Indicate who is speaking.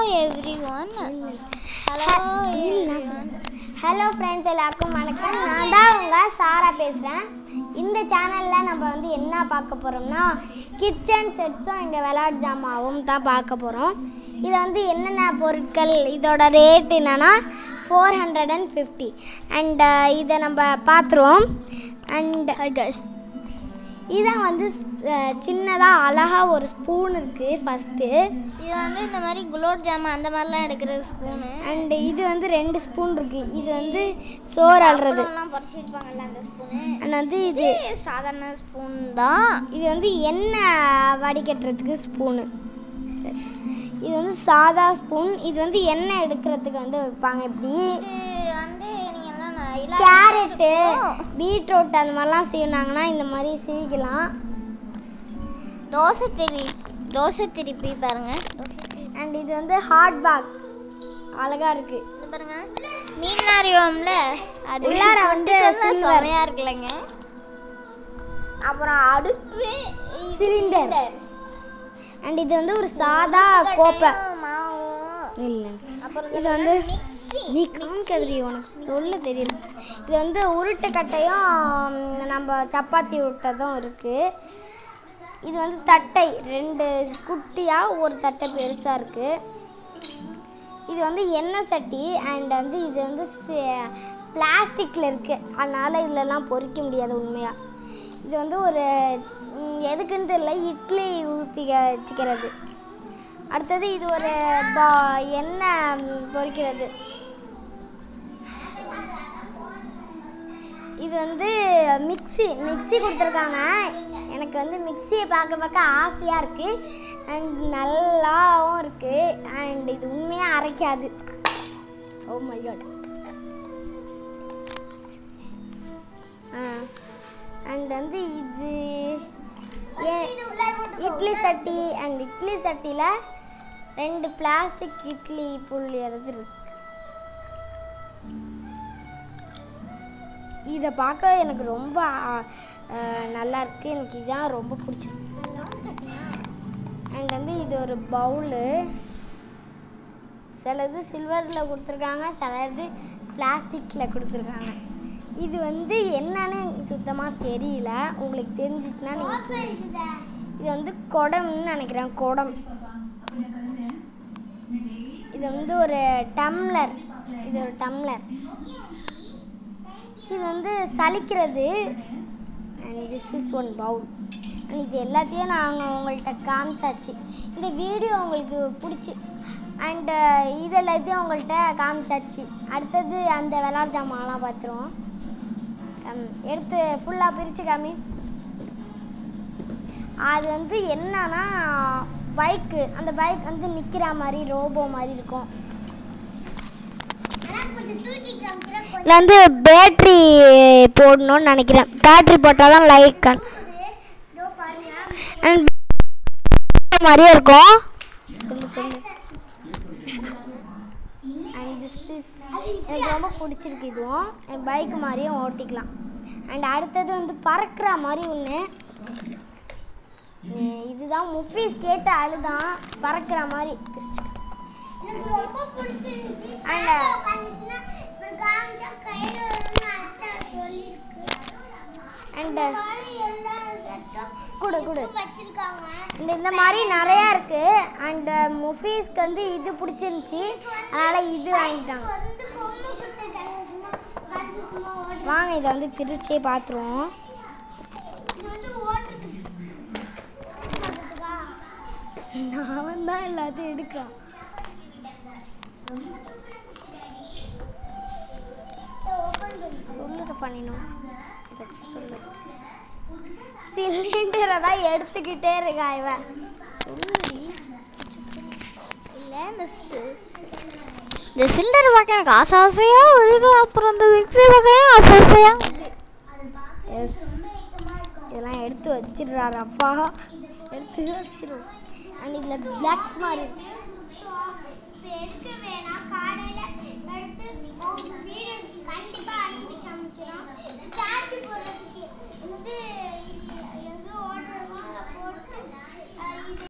Speaker 1: Every everyone hello
Speaker 2: hello friends எல்லாருக்கும் வணக்கம் நான் தான் உங்கள் சாரா பேசுகிறேன் இந்த சேனலில் நம்ம வந்து என்ன பார்க்க போகிறோம்னா கிச்சன் செட்ஸும் இந்த விளையாட்டு ஜாமாவும் தான் பார்க்க போகிறோம் இது வந்து என்னென்ன பொருட்கள் இதோட ரேட் என்னன்னா four hundred and fifty and இதை நம்ம பார்த்துருவோம் அண்ட்
Speaker 1: கஸ்
Speaker 2: இதான் வந்து சின்னதாக அழகாக ஒரு ஸ்பூன் இருக்குது ஃபஸ்ட்டு
Speaker 1: இது வந்து இந்த மாதிரி குலோப் ஜாமுன் அந்த மாதிரிலாம் எடுக்கிற ஸ்பூனு
Speaker 2: அண்ட் இது வந்து ரெண்டு ஸ்பூன் இருக்குது இது வந்து சோறு அல்றது
Speaker 1: எல்லாம் பொறிச்சிருப்பாங்கல்ல அந்த ஸ்பூனு
Speaker 2: அண்ட் வந்து இது
Speaker 1: இது சாதாரண ஸ்பூன் தான்
Speaker 2: இது வந்து எண்ணெய் வடிகட்டுறதுக்கு ஸ்பூனு இது வந்து சாதா ஸ்பூன் இது வந்து எண்ணெய் எடுக்கிறதுக்கு வந்து வைப்பாங்க இப்படி
Speaker 1: இது வந்து நீங்கள் எல்லாம் நான் இல்லாம
Speaker 2: கேரட்டு
Speaker 1: இருக்கும்.
Speaker 2: பீட்ரூட் அந்த மாதிரிலாம் சீவினாங்கன்னா இந்த மாதிரி சீவிக்கலாம்
Speaker 1: தோசை திரி தோசை திருப்பி பாருங்க
Speaker 2: அண்ட் இது வந்து ஹாட் பாக்ஸ் அழகா இருக்கு
Speaker 1: இது பாருங்க மீன் நாரியோம்ல அது
Speaker 2: உள்ளார வந்து
Speaker 1: தொட்டுக்கெல்லாம்
Speaker 2: silver.
Speaker 1: செமையா இருக்குல்லங்க அப்புறம் அடுப்பு
Speaker 2: சிலிண்டர் அண்ட் இது வந்து ஒரு சாதா கோப்பை
Speaker 1: மாவும்
Speaker 2: இல்லை
Speaker 1: அப்புறம்
Speaker 2: இது வந்து
Speaker 1: மிக்ஸி
Speaker 2: நீ காமிக்கிறது உனக்கு சொல்ல தெரியல இது வந்து உருட்டு கட்டையும் ம், நம்ம சப்பாத்தி உருட்டதும் இருக்குது இது வந்து தட்டை ரெண்டு குட்டியாக ஒரு தட்டை பெருசாக இருக்குது இது வந்து எண்ணெய் சட்டி அண்ட் வந்து இது வந்து பிளாஸ்டிக்கில் இருக்குது அதனால் இதிலலாம் பொரிக்க முடியாது உண்மையாக இது வந்து ஒரு ம், எதுக்குன்னு தெரியல இட்லி ஊற்றி வச்சுக்கிறது அடுத்தது இது ஒரு பா எண்ணெய் ம், பொரிக்கிறது இது வந்து மிக்ஸி மிக்ஸி கொடுத்துருக்காங்க எனக்கு வந்து மிக்ஸியை பார்க்க பார்க்க ஆசையாக இருக்குது அண்ட் நல்லாவும் இருக்குது அண்ட் இது உண்மையாக அரைக்காது ஓ மை காட் அண்ட் வந்து இது ஏ- இட்லி சட்டி அண்ட் இட்லி சட்டியில் ரெண்டு பிளாஸ்டிக் இட்லி புள்ளியறது இருக்கு இதை பார்க்க எனக்கு ரொம்ப ஆ, ஆ, நல்லா இருக்கு எனக்கு இதான் ரொம்ப பிடிச்சிருக்கு அண்ட் வந்து இது ஒரு பவுலு சிலது சில்வரில் கொடுத்துருக்காங்க சிலது பிளாஸ்டிக்கில் கொடுத்துருக்காங்க இது வந்து என்னன்னு எனக்கு சுத்தமாக தெரியல உங்களுக்கு தெரிஞ்சிச்சுன்னா நீங்கள் சொல்லுங்க. இது வந்து குடம்னு நினைக்கிறேன் குடம் இது வந்து ஒரு டம்ளர் இது ஒரு டம்ளர் இது வந்து சலிக்கிறது and this is one bowl இது எல்லாத்தையும் நாங்கள் உங்கள்கிட்ட காமிச்சாச்சு இந்த வீடியோ உங்களுக்கு பிடிச்சி அண்டு இது எல்லாத்தையும் உங்கள்கிட்ட காமிச்சாச்சு அடுத்தது அந்த விளாட் ஜாமான்லாம் பார்த்துருவோம் கம், எடுத்து ஃபுல்லாக பிரித்து காமி அது வந்து என்னன்னா பைக்கு அந்த பைக் வந்து நிற்கிற மாதிரி ரோபோ மாதிரி இருக்கும் இதில் வந்து பேட்ரி போடணும்னு நினைக்கிறேன் பேட்ரி போட்டால் தான் லைட் அண்ட் மாதிரியே இருக்கும் சொல்லு சொல்லு அண்ட் திஸ் இஸ் எனக்கு ரொம்ப பிடிச்சிருக்கு இதுவும் என் பைக் மாதிரியும் ஓட்டிக்கலாம் அண்ட் அடுத்தது வந்து பறக்கிற மாதிரி ஒன்று இதுதான் முஃபீஸ் கேட்டு அழுதான் பறக்கிற மாதிரி அண்ட் அண்ட் கொடு கொடு இந்த இந்த மாதிரி நிறையா இருக்கு அண்ட் முஃபீஸ்க்கு வந்து இது பிடிச்சிருந்துச்சி அதனால இது வாங்கிட்டாங்க வாங்க இதை வந்து பிரிச்சே பார்த்துருவோம் நான் தான் எல்லாத்தையும் எடுக்கிறான் சொல்லுற பண்ணினோம் ஏதாச்சும் சொல்லு சிலிண்டரை தான் எடுத்துக்கிட்டே இருக்கா இவன் சொல்லுடி
Speaker 1: இல்லை இந்த சி- இந்த சிலிண்டர் பார்க்க எனக்கு ஆசை ஆசையாக வருது அப்புறம் இந்த மிக்ஸி பார்க்க ஆசை ஆசையாக
Speaker 2: எஸ் இதெல்லாம் எடுத்து வச்சிடுறாரு அப்பா எடுத்து வச்சிடும் அண்ட் இதில் பிளாக் மாதிரி இருக்கு.
Speaker 3: எடுக்க வேணாம் காலையில எடுத்து உங்க வீடு கண்டிப்பா அனுப்பி சமைக்கிறோம் சார்ஜ் போடுறதுக்கு வந்து